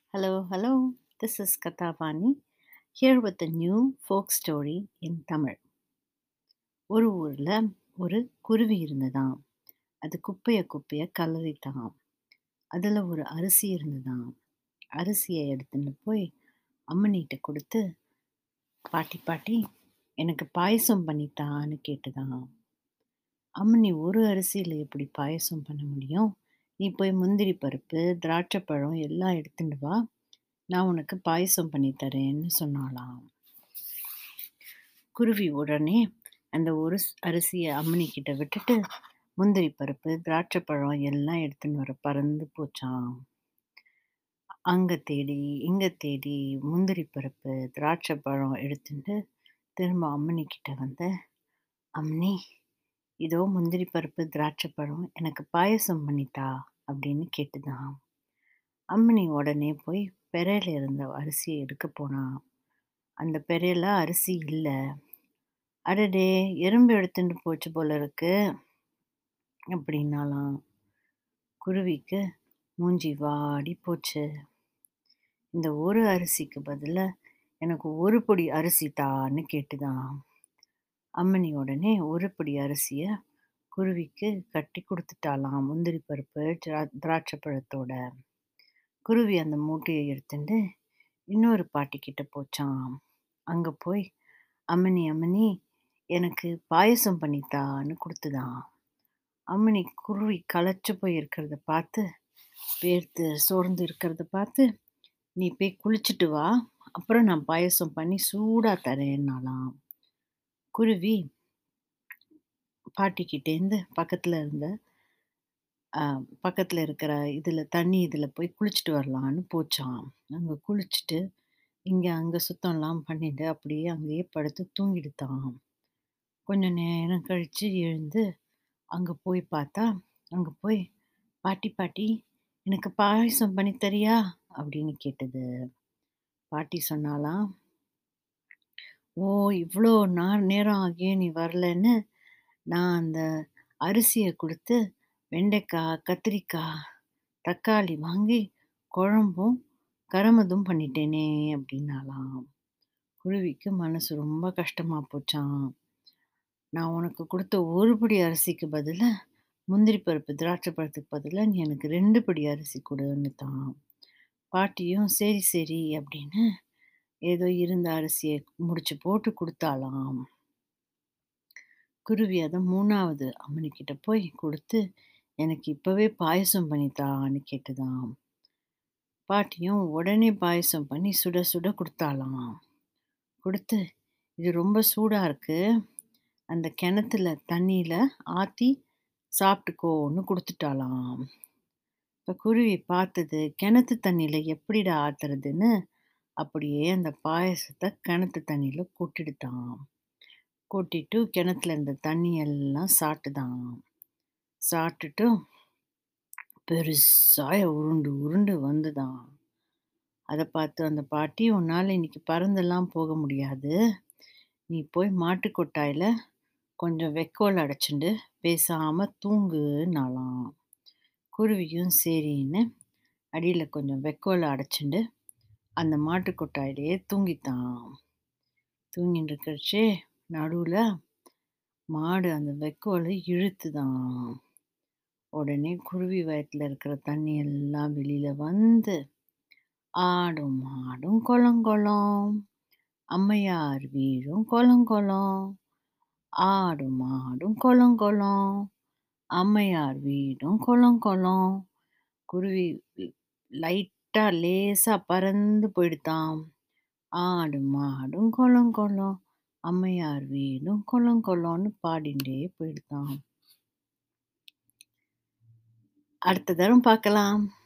Hello, hello. This is Katavani here with a new folk story in Tamil. ஒரு ஊர்ல ஒரு குருவி இருந்ததாம். அது குப்பைய குப்பைய கலறித்தாம். அதுல ஒரு அரிசி இருந்ததாம். அரிசிய எடுத்துன்னு போய் அம்மனிட்ட குடுத்து, பாட்டி பாட்டி எனக்கு பாயசம் பண்ணித்தான்னு கேட்டுதாம். அம்மனி ஒரு அரிசியில எப்படி பாயசம் பண்ண முடியும்? நீ போய் முந்திரி பருப்பு, திராட்சை பழம் எல்லாம் எடுத்துட்டு வா. நான் உனக்கு பாயசம் பண்ணி தரேன்னு சொன்னாளாம். குருவி உடனே அந்த ஒரு ஸ் அரிசிய அம்மனி கிட்ட விட்டுட்டு, முந்திரி பருப்பு, திராட்சை பழம் எல்லாம் எடுத்துன்னு வர பறந்து போச்சாம். அங்க தேடி, இங்க தேடி முந்திரி பருப்பு, திராட்சை பழம் எடுத்துட்டு திரும்ப அம்மனி கிட்ட வந்து, அம்மனி இதோ முந்திரி பருப்பு, திராட்சை பழம் எனக்கு பாயசம் பண்ணித்தா அப்படின்னு கேட்டுதாம். அம்மனி உடனே போய் பெரையில இருந்த அரிசிய எடுக்க போனா. அந்த பெரையில அரிசி இல்ல. அடடே! எறும்பு எடுத்துட்டு போச்சு போல இருக்கு. அப்படின்னாளாம். குருவிக்கு மூஞ்சி வாடி போச்சு. இந்த ஒரு அரிசிக்கு பதிலா எனக்கு ஒரு பொடி அரிசி தான்னு கேட்டுதாம். அம்மனி உடனே ஒரு பிடி அரிசிய குருவிக்கு கட்டி குடுத்துட்டாளாம். முந்திரி பருப்பு, திரா திராட்சை பழத்தோட. குருவி அந்த மூட்டைய எடுத்துண்டு இன்னொரு பாட்டி கிட்ட போச்சாம். அங்க போய், அம்மனி அம்மனி எனக்கு பாயசம் பண்ணித்தான்னு குடுத்துதாம். அம்மனி குருவி களைச்சு போய் இருக்கிறத பார்த்து, வேர்த்து சோர்ந்து இருக்கிறத பார்த்து, நீ போய் குளிச்சுட்டு வா. அப்புறம் நான் பாயசம் பண்ணி சூடா தரேன்னாளாம். குருவி பாட்டிக்கிட்டேருந்து பக்கத்துல இருந்த அ பக்கத்துல இருக்கிற இதுல தண்ணி இதுல போய் குளிச்சுட்டு வரலான்னு போச்சாம். அங்க குளிச்சுட்டு, இங்க அங்க சுத்தம்லாம் பண்ணிட்டு அப்படியே அங்கேயே படுத்து தூங்கிடுதாம். கொஞ்ச நேரம் கழிச்சு எழுந்து அங்க போய் பார்த்தா, அங்க போய், பாட்டி பாட்டி எனக்கு பாயசம் பண்ணி தரியா? அப்படின்னு கேட்டது. பாட்டி சொன்னாளாம், ஓ! இவ்ளோ நா நேரம் ஆகியும் நீ வரலன்னு, நான் அந்த அரிசிய குடுத்து வெண்டைக்காய், கத்திரிக்காய், தக்காளி வாங்கி குழம்பும், கரமதும் பண்ணிட்டேனே அப்படின்னாளாம். குருவிக்கு மனசு ரொம்ப கஷ்டமா போச்சாம். நான் உனக்கு குடுத்த ஒரு பிடி அரிசிக்கு பதிலா, முந்திரி பருப்பு, திராட்சை பழத்துக்கு பதிலா நீ எனக்கு 2 பிடி அரிசி குடுன்னுதாம். பாட்டியும் சரி சரி அப்படின்னு ஏதோ இருந்த அரிசிய முடிச்சு போட்டு குடுத்தாளாம். குருவி அத 3வது அம்மனி கிட்ட போய் குடுத்து, எனக்கு இப்பவே பாயசம் பண்ணித்தான்னு கேட்டுதாம். பாட்டியும் உடனே பாயசம் பண்ணி சுட சுட குடுத்தாளாம். குடுத்து, இது ரொம்ப சூடா இருக்கு. அந்த கிணத்துல தண்ணியில ஆத்தி சாப்பிட்டுக்கோன்னு குடுத்துட்டாளாம். இப்ப குருவி பார்த்தது, கிணத்து தண்ணியில எப்படிடா ஆத்துறதுன்னு, அப்படியே அந்த பாயாசத்த கிணத்து தண்ணியில கொட்டிடுதாம். கொட்டிட்டு கிணத்துல இருந்த தண்ணி எல்லாம் சாப்பிட்டுதாம். சாப்பிட்டுட்டு பெருசா உருண்டு உருண்டு வந்துதாம். அத பார்த்து அந்த பாட்டி, உன்னால இன்னைக்கு பறந்தெல்லாம் போக முடியாது. நீ போய் மாட்டு கொட்டாயில கொஞ்சம் வைக்கோல் அடைச்சுண்டு பேசாம தூங்குன்னாளாம். குருவியும் சரின்னு அடியில கொஞ்சம் வைக்கோல அடைச்சுண்டு, அந்த மாட்டு கொட்டாயிலேயே தூங்கித்தாம். தூங்கிட்டு இருக்கறச்சே நடுவுல மாடு அந்த வைக்கோல இழுத்துதாம். உடனே குருவி வயித்துல இருக்கிற தண்ணி எல்லாம் வெளியில வந்து, ஆடும் மாடும் கொளங்கொளம், அம்மையார் வீடும் கொளங்கொளம், ஆடும் மாடும் கொளங்கொளம், அம்மையார் வீடும் கொளங்கொளம். குருவி லைட்டா லேசா பறந்து போயிடுதாம். ஆடும் மாடும் கொளங்கொளம், அம்மையார் வீடும் கொளங்கொளம்னு பாடிண்டே போயிடுதாம். அடுத்த தரம் பார்க்கலாம்.